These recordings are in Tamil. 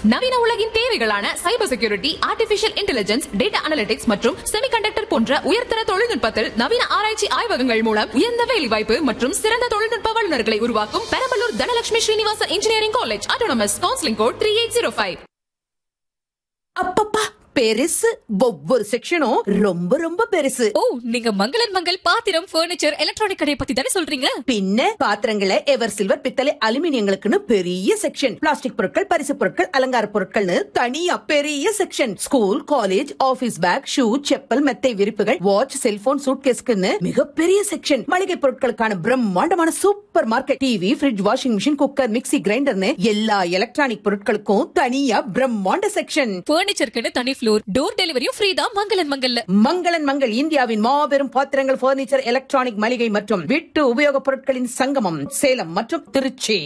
நவீன உலகின் தேவைகளான cyber security artificial intelligence data analytics மற்றும் செமிகண்டக்டர் போன்ற உயர்தர தொழில்நுட்பத்தில் நவீன ஆராய்ச்சி ஆய்வகங்கள் மூலம் உயர்ந்த வேலைவாய்ப்பு மற்றும் சிறந்த தொழில்நுட்ப வல்லுநர்களை உருவாக்கும் Perambalur Dhanalakshmi Srinivasa engineering college autonomous counselling code three eight zero five அப்பப்பா பெருசு ஒவ்வொரு செக்ஷனும் ரொம்ப ரொம்ப பெருசு ஓ நீங்க மங்களன் மங்கள் பாத்திரம் பர்னிச்சர் எலக்ட்ரானிக் கடையை பத்தி தானே சொல்றீங்க பின்ன பாத்திரங்களை எவர் சில்வர் பித்தளை அலுமினியங்களுக்குன்னு பெரிய செக்ஷன் பிளாஸ்டிக் பொருட்கள் பரிசு பொருட்கள் அலங்கார பொருட்கள்னு தனியா பெரிய section school college office bag shoe chappal மெத்தை விரிப்புகள் வாட்ச் செல்போன் சூட்கேஸ்க்குன்னு மிகப்பெரிய செக்ஷன் மளிகை பொருட்களுக்கான பிரம்மாண்டமான super market TV fridge washing machine cooker mixie கிரைண்டர்னு எல்லா எலக்ட்ரானிக் பொருட்களுக்கும் தனியா பிரம்மாண்ட செக்ஷன் பர்னிச்சருக்குன்னு தனி ஃப்ளோர் டோர் டெலிவரியும் ஃப்ரீ தான் மங்களன் மங்கல்ல மங்களன் மங்கள் இந்தியாவின் மாபெரும் பாத்திரங்கள் பர்னிச்சர் எலக்ட்ரானிக் மளிகை மற்றும் வீட்டு உபயோகப் பொருட்களின் சங்கமம் சேலம் மற்றும் திருச்சி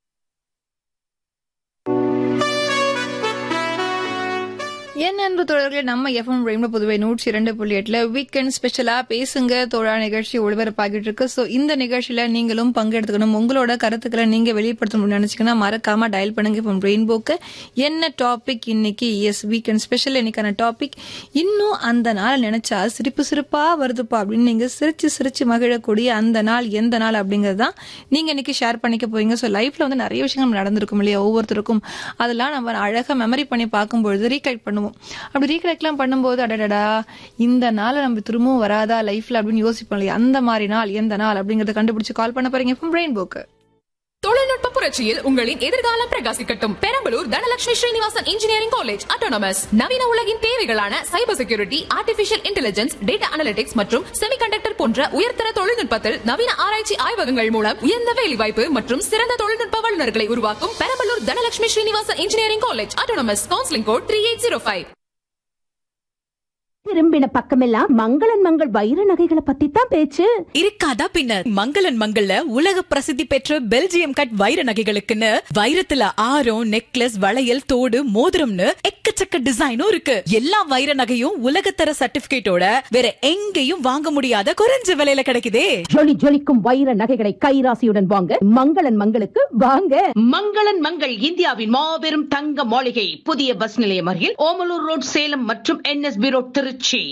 என் அன்பு தோழர்களே நம்ம எஃப்எம் ரெயின்போ புதுவை நூற்றி இரண்டு புள்ளி எட்டுல வீக்கெண்ட் ஸ்பெஷலா பேசுங்க தோழா நிகழ்ச்சி ஒளிபரப்பாகிட்டு இருக்கு சோ இந்த நிகழ்ச்சியில நீங்களும் பங்கெடுத்துக்கணும் உங்களோட கருத்துக்களை நீங்க வெளிப்படுத்தணும்னு நினைச்சீங்கன்னா மறக்காம டயல் பண்ணுங்க இப்போ ரெயின்போக்கு என்ன டாபிக் இன்னைக்கு எஸ் வீக்கெண்ட் ஸ்பெஷல் இன்னைக்கான டாபிக் இன்னும் அந்த நாள் நினைச்சா சிரிப்பு சிரிப்பா வருதுப்பா அப்படின்னு நீங்க சிரிச்சு சிரிச்சு மகிழக்கூடிய அந்த நாள் எந்த நாள் அப்படிங்கிறது தான் நீங்க இன்னைக்கு ஷேர் பண்ணிக்க போறீங்க ஸோ லைஃப்ல வந்து நிறைய விஷயங்கள் நடந்திருக்கும் இல்லையா ஒவ்வொருத்தருக்கும் அதெல்லாம் நம்ம அழகா மெமரி பண்ணி பார்க்கும்பொழுது ரீகலெக்ட் பண்ணுவோம் அப்படி ரீகலெக்ட்லாம் பண்ணும்போது அடடடா இந்த நாளை நம்ம திரும்பவும் வராதா லைஃப்ல அப்படின்னு யோசிப்போம் இல்லையா அந்த மாதிரி நாள் எந்த நாள் அப்படிங்கறத கண்டுபிடிச்சு கால் பண்ண போறீங்க பிரெயின் போக்கு தொழில்நுட்ப புரட்சியில் உங்களின் எதிர்காலம் பிரகாசிக்கட்டும் Perambalur Dhanalakshmi Srinivasan engineering college autonomous நவீன உலகின் தேவைகளான cyber security artificial intelligence data analytics மற்றும் செமிகண்டக்டர் போன்ற உயர்தர தொழில்நுட்பத்தில் நவீன ஆராய்ச்சி ஆய்வகங்கள் மூலம் உயர்ந்த வேலைவாய்ப்பு மற்றும் சிறந்த தொழில்நுட்ப வல்லுநர்களை உருவாக்கும் Perambalur Dhanalakshmi Srinivasan engineering college autonomous counselling code three eight zero five திரும்பின பக்கமெல்லாம் மங்களன் மங்கள் வைர நகைகளை பத்தி தான் பேச்சு இருக்காதா பின்ன மங்களன் மங்கள்ல உலக பிரசித்தி பெற்ற பெல்ஜியம் கட் வைர நகைகளுக்குன்னு வைரத்துல ஆரம் நெக்லஸ் வளையல் தோடு மோதிரம்னு எக்கச்சக்க டிசைனும் இருக்கு எல்லா வைர நகையும் உலகத்தர சர்டிபிகேட்டோட வேற எங்கேயும் வாங்க முடியாத குறைஞ்ச விலையில கிடைக்குதே ஜொலி ஜொலிக்கும் வைர நகைகளை கைராசியுடன் வாங்க மங்களன் மங்களுக்கு வாங்க மங்களன் மங்கள் இந்தியாவின் மாபெரும் தங்க மாளிகை புதிய பஸ் நிலையம் அருகில் ஓமலூர் ரோட் சேலம் மற்றும் என்எஸ்பி ரோட் திருச்சி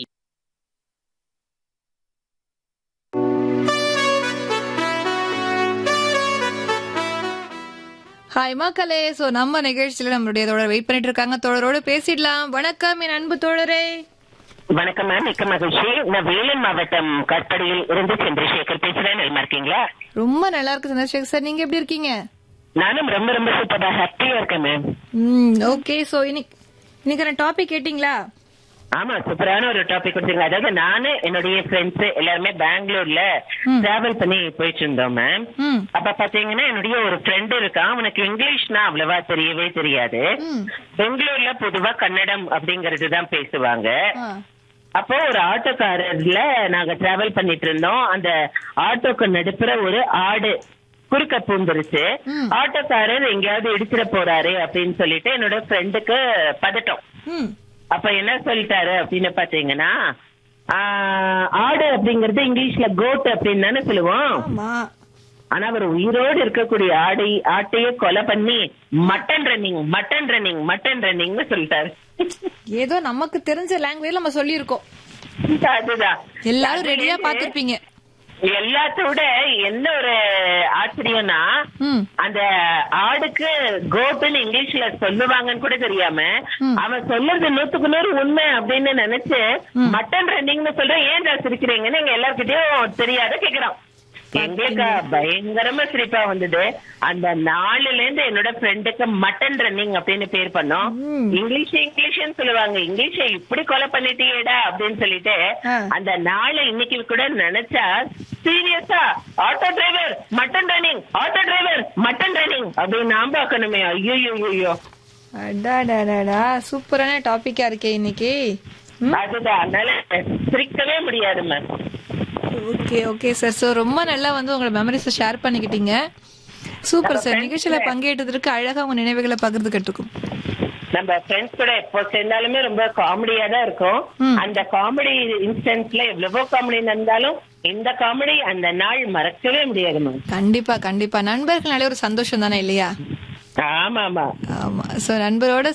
ஹாய் மக்களே சோ நம்ம நிகழ்ச்சியில நம்மளுடைய தோழர் வெயிட் பண்ணிட்டு இருக்காங்க தோழரோடு பேசிடலாம் வணக்கம் என் அன்பு தோழரே வணக்கம் மேம் மிக்க மகிழ்ச்சி நான் வேலூர் மாவட்டம் கற்படியில் இருந்து சந்திரசேகர் பேசுறேன் நல்லா இருக்கீங்களா ரொம்ப நல்லா இருக்கு சந்திரசேகர் சார் நீங்க எப்படி இருக்கீங்க நானும் ரொம்ப ரொம்ப சூப்பரா ஹாப்பியா இருக்கேன் மேம் ம் ஓகே சோ இன்னைக்கு இன்னைக்கான டாபிக் கேட்டிங்களா ஆமா சூப்பரான ஒரு டாபிக் கொடுத்தீங்க அதாவது நானு என்னுடைய ஃப்ரெண்ட்ஸ் எல்லாருமே பெங்களூர்ல டிராவல் பண்ணி போயிட்டு இருந்தோம் மேம் ம் அப்ப பாத்தீங்கன்னா என்னுடைய ஒரு ஃப்ரெண்ட் இருக்கான் அவனுக்கு இங்கிலீஷ்னா அவ்வளவா தெரியவே தெரியாது ம். பெங்களூர்ல பொதுவா கன்னடம் அப்படிங்கறது தான் பேசுவாங்க ஆ. அப்போ ஒரு ஆட்டோக்காரர்ல நாங்க டிராவல் பண்ணிட்டு இருந்தோம் அந்த ஆட்டோக்கு நடுப்புற ஒரு ஆடு குறுக்க பூந்துருச்சு ம். ஆட்டோக்காரர் எங்கேயாவது இடிச்சிட போறாரு அப்படின்னு சொல்லிட்டு என்னோட ஃப்ரெண்டுக்கு பதட்டம் ம் அப்ப என்ன சொல்லிட்டாரு அப்படின்னு பாத்தீங்கன்னா ஆஹ், ஆடு அப்படிங்கறது இங்கிலீஷ்ல கோட் அப்படின்னு தானே சொல்லுவோம் ஆமா ஆனா அவர் உயிரோடு இருக்கக்கூடிய ஆடை ஆட்டையே கொலை பண்ணி mutton running mutton running mutton ரன்னிங்னு சொல்லிட்டாரு ஏதோ நமக்கு தெரிஞ்ச லாங்குவேஜ் நம்ம சொல்லியிருக்கோம் அதுதான் எல்லாரும் ரெடியா பாத்திருப்பீங்க எல்லாத்தோட என்ன ஒரு ஆச்சரியம்னா ம் அந்த ஆடுக்கு கோட்டுன்னு இங்கிலீஷ்ல சொல்லுவாங்கன்னு கூட தெரியாம ம். அவன் சொல்றது நூத்துக்கு நூறு உண்மை அப்படின்னு நினைச்சு மட்டன் ரன்னிங்னு சொல்றேன் ஏன் நான் சிரிக்கிறீங்கன்னு எங்க எல்லார்கிட்டயும் தெரியாத கேக்குறான் எங்களுக்கு பயங்கரமா சிரிப்பா வந்தது அந்த நாளுல இருந்து என்னோட ஃப்ரெண்டுக்கு மட்டன் ரன்னிங் அப்படின்னு பேர் பண்ணோம் ம். இங்கிலீஷ் இங்கிலீஷ்னு சொல்லுவாங்க இங்கிலீஷ இப்படி கொலை பண்ணிட்டியேடா அப்படின்னு சொல்லிட்டு ஆ. அந்த நாளை இன்னைக்கு கூட நினைச்சா சீரியஸா auto driver mutton running auto driver mutton running அப்படின்னு நான் பார்க்கணுமே ஐயோ ஐயோ அடாடாடாடா சூப்பரான டாபிக்கா இருக்கே இன்னைக்கு அதுதான் அதனால சிரிக்கவே முடியாது ma'am okay okay sir so ரொம்ப நல்லா வந்து உங்களோட மெமரிஸ் ஷேர் பண்ணிக்கிட்டீங்க சூப்பர் சார் நிகழ்ச்சியில பங்கேற்றதற்கு அழகா உங்க நினைவுகளை பகிர்ந்துகிட்டு நம்ம ஃப்ரெண்ட்ஸ் கூட எப்போ சேர்ந்தாலுமே ரொம்ப காமெடியா தான் இருக்கும் ம். அந்த காமெடி இன்ஸ்டன்ஸ்ல எவ்வளவோ காமெடி நடந்தாலும் இந்த காமெடி அந்த நாள் மறக்கவே முடியாது மேம் கண்டிப்பா கண்டிப்பா நண்பர்கள்னாலே ஒரு சந்தோஷம் தானே இல்லையா ஆமா ஆமா ஆமா சோ நண்பரோட